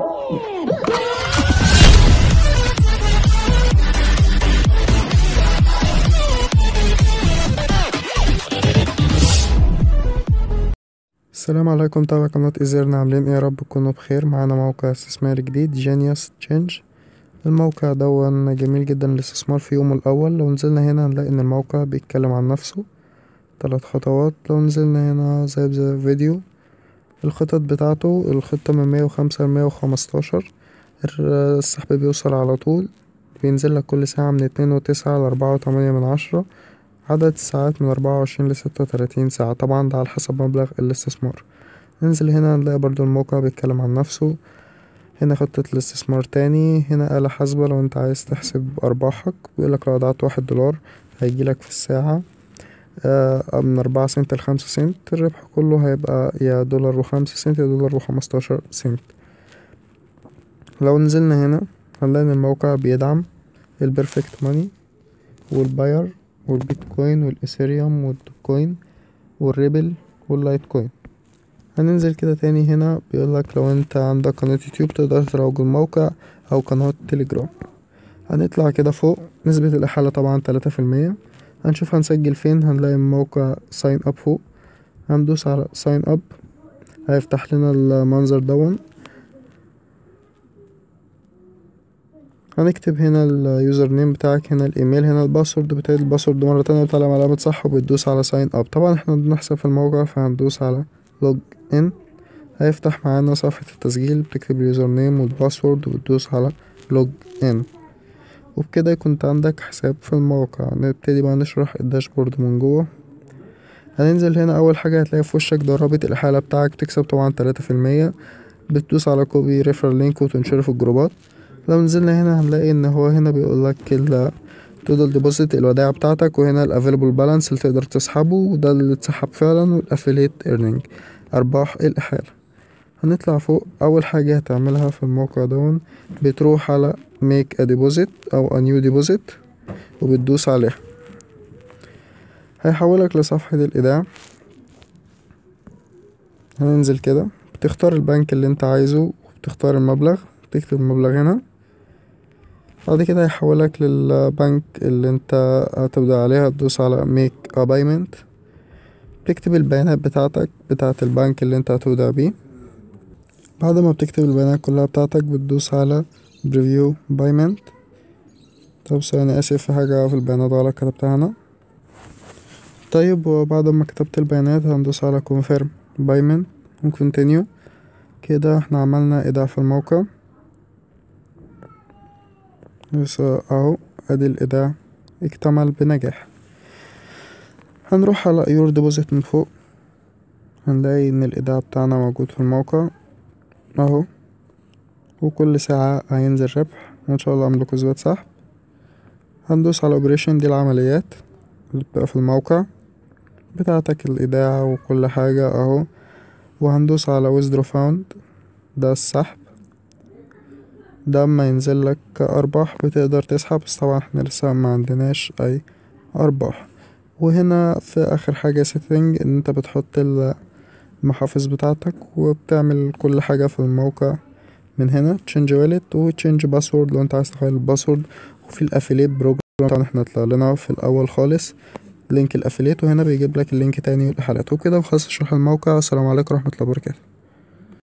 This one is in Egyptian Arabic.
السلام عليكم تابع قناة إزيرنا عاملين ايه يا رب تكونوا بخير معانا موقع استثماري جديد جينيوس تشينج الموقع دون جميل جدا للاستثمار في يومه الأول لو نزلنا هنا هنلاقي إن الموقع بيتكلم عن نفسه تلات خطوات لو نزلنا هنا زي زي فيديو الخطط بتاعته الخطة من مية وخمسة لمية وخمستاشر السحب بيوصل على طول بينزلك كل ساعة من اتنين وتسعة لأربعة وتمانية من عشرة عدد الساعات من أربعة وعشرين لستة وتلاتين ساعة طبعا ده على حسب مبلغ الاستثمار ننزل هنا نلاقي برضو الموقع بيتكلم عن نفسه هنا خطة الاستثمار تاني هنا آلة حاسبة لو انت عايز تحسب أرباحك بيقولك لو وضعت واحد دولار هيجيلك في الساعة آه من أربعة سنت لخمسة سنت الربح كله هيبقى يا دولار وخمسة سنت يا دولار وخمستاشر سنت لو نزلنا هنا هنلاقي إن الموقع بيدعم البرفكت ماني والباير والبيتكوين والإثيريوم والدوكوين والريبل واللايت كوين هننزل كده تاني هنا بيقولك لو انت عندك قناة يوتيوب تقدر تروج الموقع أو قناة تليجرام هنطلع كده فوق نسبة الإحالة طبعا تلاتة في المية هنشوف هنسجل فين هنلاقي الموقع ساين اب فوق هندوس على ساين اب هيفتح لنا المنظر دون هنكتب هنا اليوزر نيم بتاعك هنا الايميل هنا الباسورد بتاعي الباسورد مرة تانية بتعلم علامة صح وبتدوس على ساين اب طبعا احنا بنحسب في الموقع فهندوس على لوج ان هيفتح معانا صفحة التسجيل بتكتب اليوزر نيم والباسورد وتدوس على لوج ان وبكده كنت عندك حساب في الموقع نبتدي بقى نشرح الداشبورد من جوه هننزل هنا اول حاجة هتلاقي في وشك ده رابط الحالة بتاعك تكسب طبعا تلاتة في المية بتدوس على كوبي ريفر لينك وتنشره في الجروبات لو نزلنا هنا هنلاقي ان هو هنا بيقولك ال تودل ديبوزيت الودائع بتاعتك وهنا الافيلبل بالانس اللي تقدر تسحبه وده اللي اتسحب فعلا والافيليت ايرنينج ارباح الاحالة هنطلع فوق اول حاجة هتعملها في الموقع دون بتروح على ميك ا ديبوزيت او ا نيو ديبوزيت وبتدوس عليها هيحولك لصفحة الايداع هننزل كده بتختار البنك اللي انت عايزه وبتختار المبلغ تكتب المبلغ هنا بعد كده هيحولك للبنك اللي انت هتبدأ عليها تدوس على ميك ا بايمنت تكتب البيانات بتاعتك بتاعة البنك اللي انت هتودع بيه بعد ما بتكتب البيانات كلها بتاعتك بتدوس على بريفيو بايمنت طب ثواني اسف في حاجة في البيانات غلط كتبتها هنا طيب وبعد ما كتبت البيانات هندوس على كونفيرم بايمنت وكونتينيو كده احنا عملنا ايداع في الموقع بس اهو ادي الايداع اكتمل بنجاح هنروح على يور ديبوزيت من فوق هنلاقي ان الايداع بتاعنا موجود في الموقع اهو وكل ساعة هينزل ربح وان شاء الله املك اثبات سحب هندوس على اوبريشن دي العمليات اللي بتبقى في الموقع بتاعتك الايداع وكل حاجة اهو وهندوس على withdraw found ده السحب ده اما ينزلك ارباح بتقدر تسحب بس طبعا احنا لسه ما عندناش اي ارباح وهنا في اخر حاجة setting ان انت بتحط المحافظ بتاعتك وبتعمل كل حاجة في الموقع من هنا change wallet و change password لو انت عايز تغير الباسورد وفي الافيليت بروجرام طبعا احنا طلع لنا في الاول خالص لينك الافيليت وهنا بيجيب لك اللينك تاني والاحالات وكده وخلص شرح الموقع السلام عليكم ورحمة الله وبركاته